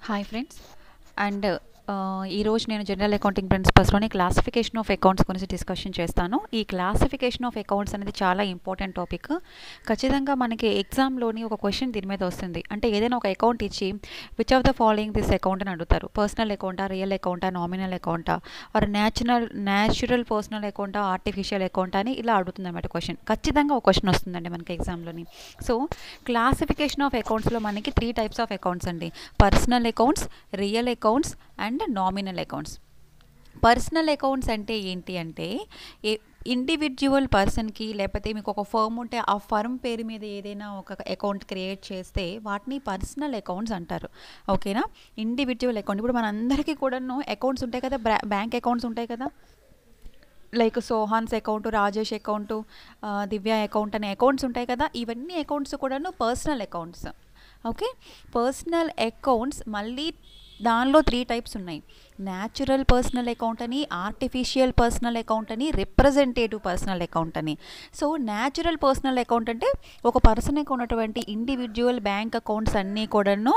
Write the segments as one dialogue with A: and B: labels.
A: hi friends and ఈరోజు నేను general accounting ప్రిన్సిపల్స్లోని క్లాసిఫికేషన్ ఆఫ్ అకౌంట్స్ గురించి డిస్కషన్ చేస్తాను ఈ క్లాసిఫికేషన్ ఆఫ్ అకౌంట్స్ అనేది చాలా ఇంపార్టెంట్ టాపిక్ ఖచ్చితంగా మనకి ఎగ్జామ్లోని ఒక క్వశ్చన్ దీని మీద వస్తుంది అంటే ఏదైనా ఒక అకౌంట్ ఇచ్చి which of the following this account అని అడుగుతారు పర్సనల్ అకౌంటా రియల్ అకౌంటా నామినల్ అకౌంటా ఆర్ న్యాచురల్ న్యాచురల్ పర్సనల్ అకౌంటా ఆర్టిఫిషియల్ అకౌంటా అని ఇలా అడుగుతుంది అనమాట క్వశ్చన్ ఖచ్చితంగా ఒక క్వశ్చన్ వస్తుందండి మనకి ఎగ్జామ్లోని సో క్లాసిఫికేషన్ ఆఫ్ అకౌంట్స్లో మనకి త్రీ టైప్స్ ఆఫ్ అకౌంట్స్ అండి personal accounts real accounts and nominal accounts personal accounts అంటే ఏంటి అంటే ఏ ఇండివిజువల్ పర్సన్కి లేకపోతే మీకు ఒక ఫర్మ్ ఉంటే ఆ ఫర్మ్ పేరు మీద ఏదైనా ఒక అకౌంట్ క్రియేట్ చేస్తే వాటిని పర్సనల్ అకౌంట్స్ అంటారు ఓకేనా ఇండివిజువల్ అకౌంట్ ఇప్పుడు మనందరికీ కూడాను అకౌంట్స్ ఉంటాయి కదా బ్యాంక్ అకౌంట్స్ ఉంటాయి కదా like Sohan's account Rajesh account Divya account అనే అకౌంట్స్ ఉంటాయి కదా ఇవన్నీ అకౌంట్స్ కూడాను personal accounts okay personal accounts మళ్ళీ దానిలో త్రీ టైప్స్ ఉన్నాయి న్యాచురల్ పర్సనల్ అకౌంట్ అని ఆర్టిఫిషియల్ పర్సనల్ అకౌంట్ అని రిప్రజెంటేటివ్ పర్సనల్ అకౌంట్ అని సో న్యాచురల్ పర్సనల్ అకౌంట్ అంటే ఒక పర్సన్కి ఉన్నటువంటి ఇండివిజువల్ బ్యాంక్ అకౌంట్స్ అన్నీ కూడాను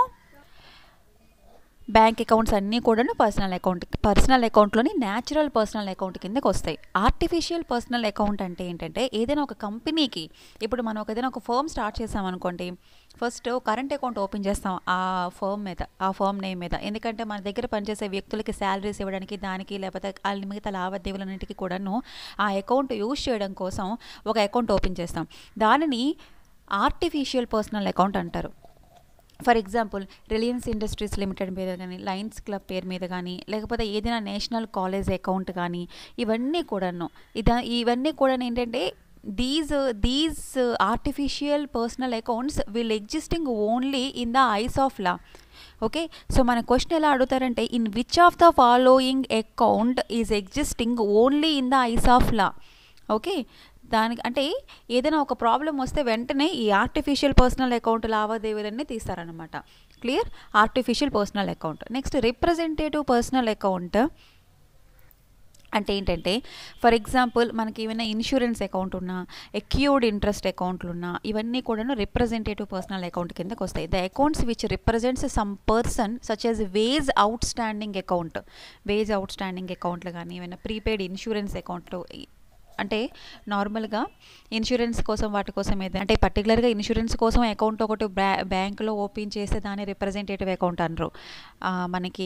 A: బ్యాంక్ అకౌంట్స్ అన్నీ కూడాను పర్సనల్ అకౌంట్ పర్సనల్ అకౌంట్లోని న్యాచురల్ పర్సనల్ అకౌంట్ కిందకి వస్తాయి ఆర్టిఫిషియల్ పర్సనల్ అకౌంట్ అంటే ఏంటంటే ఏదైనా ఒక కంపెనీకి ఇప్పుడు మనం ఒక ఏదైనా ఒక ఫర్మ్ స్టార్ట్ చేసామనుకోండి ఫస్ట్ కరెంట్ అకౌంట్ ఓపెన్ చేస్తాం ఆ ఫర్మ్ మీద ఆ ఫర్మ్ నేమ్ మీద ఎందుకంటే మన దగ్గర పనిచేసే వ్యక్తులకి శాలరీస్ ఇవ్వడానికి దానికి లేకపోతే వాళ్ళ మిగతా లావాదేవీలన్నింటికి కూడాను ఆ అకౌంట్ యూజ్ చేయడం కోసం ఒక అకౌంట్ ఓపెన్ చేస్తాం దానిని ఆర్టిఫిషియల్ పర్సనల్ అకౌంట్ అంటారు for example Reliance Industries Limited మీద కానీ లయన్స్ క్లబ్ పేరు మీద కానీ లేకపోతే ఏదైనా నేషనల్ కాలేజ్ అకౌంట్ కానీ ఇవన్నీ కూడాను ఇదా ఇవన్నీ కూడా ఏంటంటే these these artificial personal accounts will existing only in the eyes of law okay so మన క్వశ్చన్ ఎలా అడుగుతారంటే in which of the following account is existing only in the eyes of law okay దానికి అంటే ఏదైనా ఒక problem వస్తే వెంటనే ఈ ఆర్టిఫిషియల్ పర్సనల్ అకౌంట్ లావాదేవీలన్నీ తీస్తారనమాట clear artificial personal account next representative personal account అంటే ఏంటంటే ఫర్ ఎగ్జాంపుల్ మనకి ఏమైనా ఇన్సూరెన్స్ అకౌంట్ ఉన్నా ఎక్యూర్డ్ ఇంట్రెస్ట్ అకౌంట్లు ఉన్నా ఇవన్నీ కూడాను రిప్రజెంటేటివ్ పర్సనల్ అకౌంట్ కిందకి వస్తాయి the accounts which represents some person such as wage outstanding account wage outstanding అకౌంట్లు కానీ ఏమైనా ప్రీపెయిడ్ ఇన్సూరెన్స్ అకౌంట్లు అంటే నార్మల్గా ఇన్సూరెన్స్ కోసం వాటి కోసం ఏదైనా అంటే పర్టికులర్గా ఇన్సూరెన్స్ కోసం అకౌంట్ ఒకటి బ్యా బ్యాంకులో ఓపెన్ చేస్తే దాన్ని రిప్రజెంటేటివ్ అకౌంట్ అనరు మనకి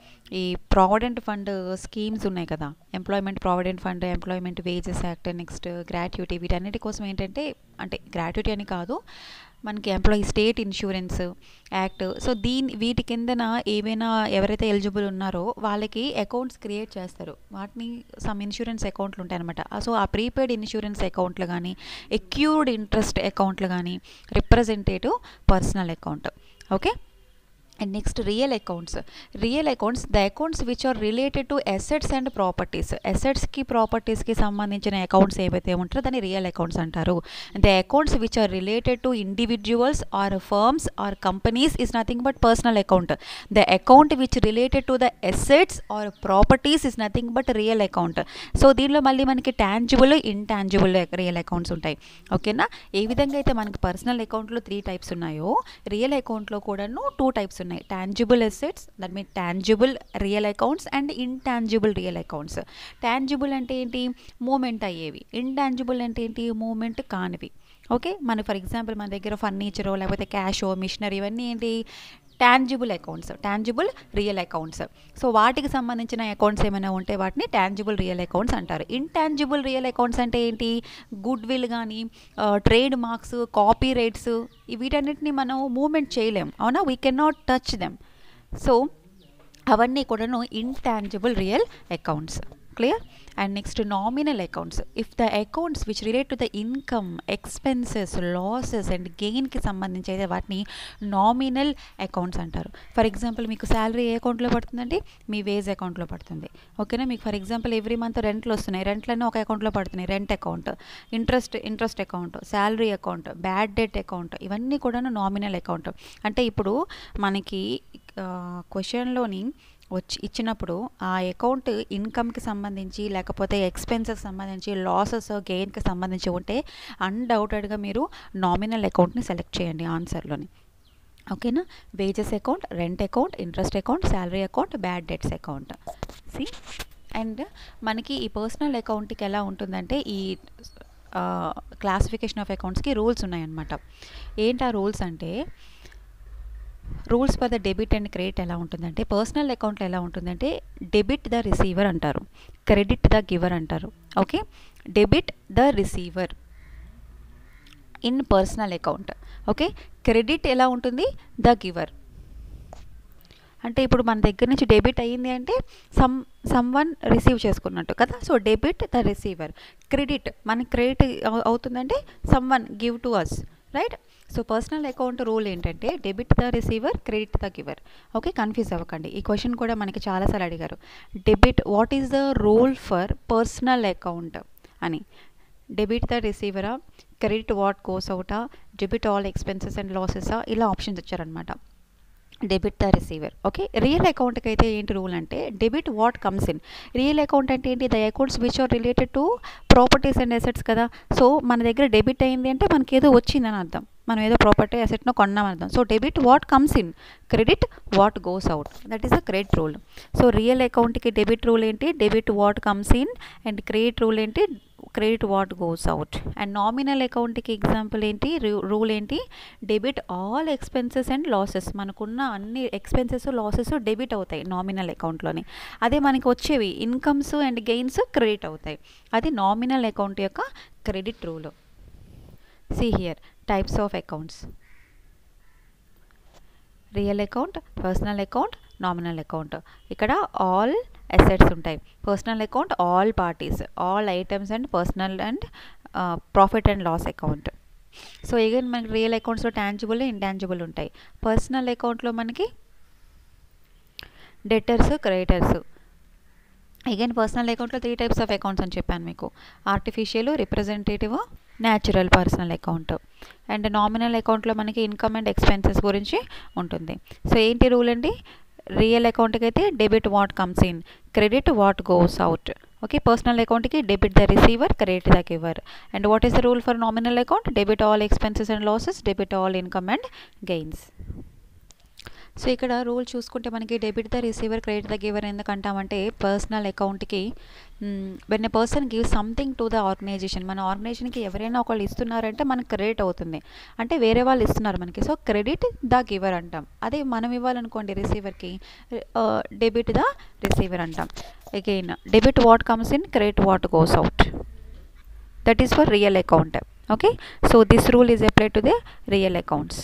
A: ఈ ప్రావిడెంట్ ఫండ్ స్కీమ్స్ ఉన్నాయి కదా employment provident fund employment wages act next gratuity వీటన్నిటి కోసం ఏంటంటే అంటే గ్రాట్యుటీ అని కాదు మనకి employee state insurance act so దీని వీటి కిందన ఏవైనా ఎవరైతే ఎలిజిబుల్ ఉన్నారో వాళ్ళకి అకౌంట్స్ క్రియేట్ చేస్తారు వాటిని సమ్ ఇన్సూరెన్స్ అకౌంట్లు ఉంటాయి అనమాట సో ఆ ప్రీపెయిడ్ ఇన్సూరెన్స్ అకౌంట్లు కానీ ఎక్యూర్డ్ ఇంట్రెస్ట్ అకౌంట్లు కానీ representative personal account okay and next real accounts real accounts the accounts which are related to assets and properties అసెట్స్కి ప్రాపర్టీస్కి సంబంధించిన అకౌంట్స్ ఏవైతే ఉంటారో దాన్ని రియల్ అకౌంట్స్ అంటారు the accounts which are related to individuals or firms or companies is nothing but personal account the account which related to the assets or properties is nothing but real account so దీనిలో మళ్ళీ మనకి tangible intangible real accounts ఉంటాయి ఓకేనా ఏ విధంగా అయితే మనకి personal అకౌంట్లో three types ఉన్నాయో రియల్ అకౌంట్లో కూడాను టూ టైప్స్ ఉన్నాయి ఉన్నాయి tangible assets that mean tangible real accounts and intangible real accounts tangible అంటే ఏంటి మూమెంట్ అయ్యేవి ఇంటాంజిబుల్ అంటే ఏంటి మూమెంట్ కానివి ఓకే మన ఫర్ ఎగ్జాంపుల్ మన దగ్గర ఫర్నిచరో లేకపోతే క్యాషో మిషనరీ ఇవన్నీ ఏంటి tangible accounts tangible real accounts so వాటికి సంబంధించిన అకౌంట్స్ ఏమైనా ఉంటే వాటిని టాంజిబుల్ రియల్ అకౌంట్స్ అంటారు ఇంటాంజిబుల్ రియల్ అకౌంట్స్ అంటే ఏంటి గుడ్ విల్ కానీ ట్రేడ్ మార్క్స్ కాపీ రైట్స్ వీటన్నిటిని మనం మూవ్మెంట్ చేయలేం అవునా we can not touch them so అవన్నీ కూడాను intangible real accounts clear and next nominal accounts if the accounts which relate to the income expenses losses and గెయిన్కి సంబంధించి అయితే వాటిని నామినల్ అకౌంట్స్ అంటారు ఫర్ ఎగ్జాంపుల్ మీకు శాలరీ ఏ అకౌంట్లో పడుతుందండి మీ వేజ్ అకౌంట్లో పడుతుంది ఓకేనా మీకు ఫర్ ఎగ్జాంపుల్ ఎవ్రీ మంత్ రెంట్లు వస్తున్నాయి రెంట్లన్నీ ఒక అకౌంట్లో పడుతున్నాయి rent account interest interest account salary account bad debt account ఇవన్నీ కూడాను నామినల్ అకౌంట్ అంటే ఇప్పుడు మనకి క్వశ్చన్లోని వచ్చి ఇచ్చినప్పుడు ఆ అకౌంట్ ఇన్కమ్కి సంబంధించి లేకపోతే ఎక్స్పెన్సెస్ సంబంధించి లాసెస్ గెయిన్కి సంబంధించి ఉంటే అన్డౌటెడ్గా మీరు నామినల్ అకౌంట్ని సెలెక్ట్ చేయండి ఆన్సర్లోని ఓకేనా wages account rent account interest account salary account bad debts account C and మనకి ఈ పర్సనల్ అకౌంట్కి ఎలా ఉంటుందంటే ఈ క్లాసిఫికేషన్ ఆఫ్ అకౌంట్స్కి రూల్స్ ఉన్నాయన్నమాట ఏంటి ఆ రూల్స్ అంటే rules for the debit and credit ఎలా ఉంటుందంటే పర్సనల్ అకౌంట్లో ఎలా ఉంటుందంటే డెబిట్ ద రిసీవర్ అంటారు క్రెడిట్ ద గివర్ అంటారు okay debit the receiver in personal account okay credit ఎలా ఉంటుంది ద గివర్ అంటే ఇప్పుడు మన దగ్గర నుంచి డెబిట్ అయ్యింది అంటే సమ్ సమ్ వన్ రిసీవ్ చేసుకున్నట్టు కదా so debit the receiver credit మనకి క్రెడిట్ అవుతుందంటే someone give to us right so personal account rule ఏంటంటే debit the receiver credit the giver okay confuse అవ్వకండి ఈ క్వశ్చన్ కూడా మనకి చాలాసార్లు అడిగారు debit what is the rule for personal account అని డెబిట్ ద రిసీవరా క్రెడిట్ వాట్ కోస్ అవుటా డెబిట్ ఆల్ ఎక్స్పెన్సెస్ అండ్ లాసెసా ఇలా ఆప్షన్స్ ఇచ్చారనమాట debit the receiver okay real అకౌంట్కి అయితే ఏంటి రూల్ అంటే debit what comes in real account అంటే ఏంటి the accounts which are related to properties and assets కదా సో మన దగ్గర డెబిట్ అయింది అంటే మనకి ఏదో వచ్చిందని అర్థం మనం ఏదో ప్రాపర్టీ అసెట్ను కొన్నామని అర్థం so debit what comes in credit what goes out that is the credit rule so real అకౌంట్కి డెబిట్ రూల్ ఏంటి debit what comes in and credit rule ఏంటి credit what goes out and nominal అకౌంట్కి example ఏంటి rule ఏంటి debit all expenses and losses మనకున్న అన్ని expenses losses debit అవుతాయి nominal అకౌంట్లోని అదే మనకి వచ్చేవి ఇన్కమ్స్ అండ్ గెయిన్స్ క్రెడిట్ అవుతాయి అది నామినల్ అకౌంట్ యొక్క credit rule C here types of accounts real account personal account nominal account ఇక్కడ ఆల్ అసెట్స్ ఉంటాయి personal account all parties all items and personal and profit and loss account so again మనకి real అకౌంట్స్లో tangible intangible ఉంటాయి personal అకౌంట్లో మనకి debtors creditors again personal అకౌంట్లో three types of accounts అని చెప్పాను మీకు artificial representative natural personal account and nominal అకౌంట్లో మనకి ఇన్కమ్ అండ్ ఎక్స్పెన్సెస్ గురించి ఉంటుంది సో ఏంటి రూల్ అండి రియల్ అకౌంట్కి అయితే debit what comes in credit what goes out okay personal అకౌంట్కి debit the receiver credit the giver and what is the rule for nominal account debit all expenses and losses debit all income and gains so ఇక్కడ rule చూసుకుంటే మనకి debit the receiver credit the giver ఎందుకంటామంటే personal అకౌంట్కి when a person give something to the organization మన ఆర్గనైజేషన్కి ఎవరైనా ఒకళ్ళు ఇస్తున్నారంటే మనకి క్రెడిట్ అవుతుంది అంటే వేరే వాళ్ళు ఇస్తున్నారు మనకి సో క్రెడిట్ ద గివర్ అంటాం అదే మనం ఇవ్వాలనుకోండి రిసీవర్కి డెబిట్ ద రిసీవర్ అంటాం again debit what comes in credit what goes out that is for real account okay so this rule is apply to the real accounts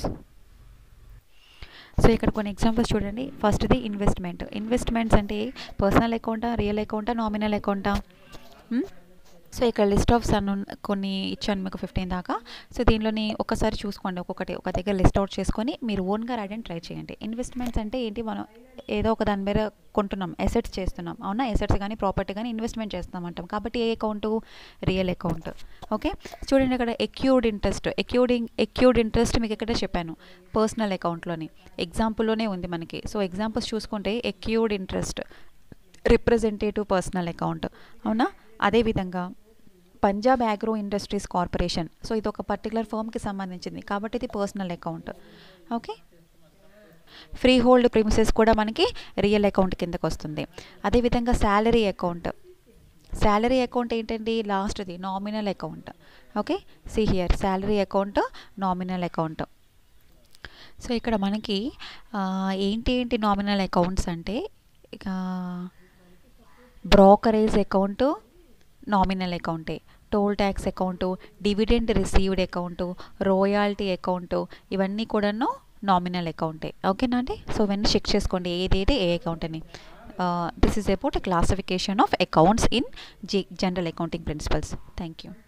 A: so ఇక్కడ కొన్ని examples చూడండి ఫస్ట్ది ఇన్వెస్ట్మెంట్ ఇన్వెస్ట్మెంట్స్ అంటే personal అకౌంటా real అకౌంటా nominal అకౌంటా so ఇక్కడ list of some కొన్ని ఇచ్చాను మీకు ఫిఫ్టీన్ దాకా సో దీనిలోని ఒకసారి చూసుకోండి ఒక్కొక్కటి ఒక దగ్గర లిస్ట్ అవుట్ చేసుకొని మీరు ఓన్గా రాయడానికి ట్రై చేయండి ఇన్వెస్ట్మెంట్స్ అంటే ఏంటి మనం ఏదో ఒక దాని మీద కొంటున్నాం ఎసెట్స్ చేస్తున్నాం అవునా ఎసెట్స్ కానీ ప్రాపర్టీ కానీ ఇన్వెస్ట్మెంట్ చేస్తున్నాం అంటాం కాబట్టి ఏ అకౌంట్ రియల్ అకౌంట్ ఓకే చూడండి ఇక్కడ accrued interest accruing accrued interest మీకు ఎక్కడ చెప్పాను పర్సనల్ అకౌంట్లోని ఎగ్జాంపుల్లోనే ఉంది మనకి సో ఎగ్జాంపుల్స్ చూసుకుంటే accrued interest representative personal account అవునా అదేవిధంగా Punjab agro industries corporation so ఇది ఒక పర్టికులర్ ఫర్మ్కి సంబంధించింది కాబట్టి ఇది personal account okay freehold premises కూడా మనకి రియల్ అకౌంట్ కిందకు వస్తుంది అదేవిధంగా శాలరీ అకౌంట్ శాలరీ అకౌంట్ ఏంటండి లాస్ట్ది nominal account okay see here salary account nominal account so ఇక్కడ మనకి ఏంటి ఏంటి నామినల్ అకౌంట్స్ అంటే ఇక బ్రోకరేజ్ అకౌంటు నామినల్ అకౌంటే toll tax account dividend received account royalty account ఇవన్నీ కూడాను నామినల్ అకౌంటే ఓకేనా అండి సో ఇవన్నీ చెక్ చేసుకోండి ఏదైతే ఏ అకౌంట్ అని this is about classification of accounts in G general accounting principles thank you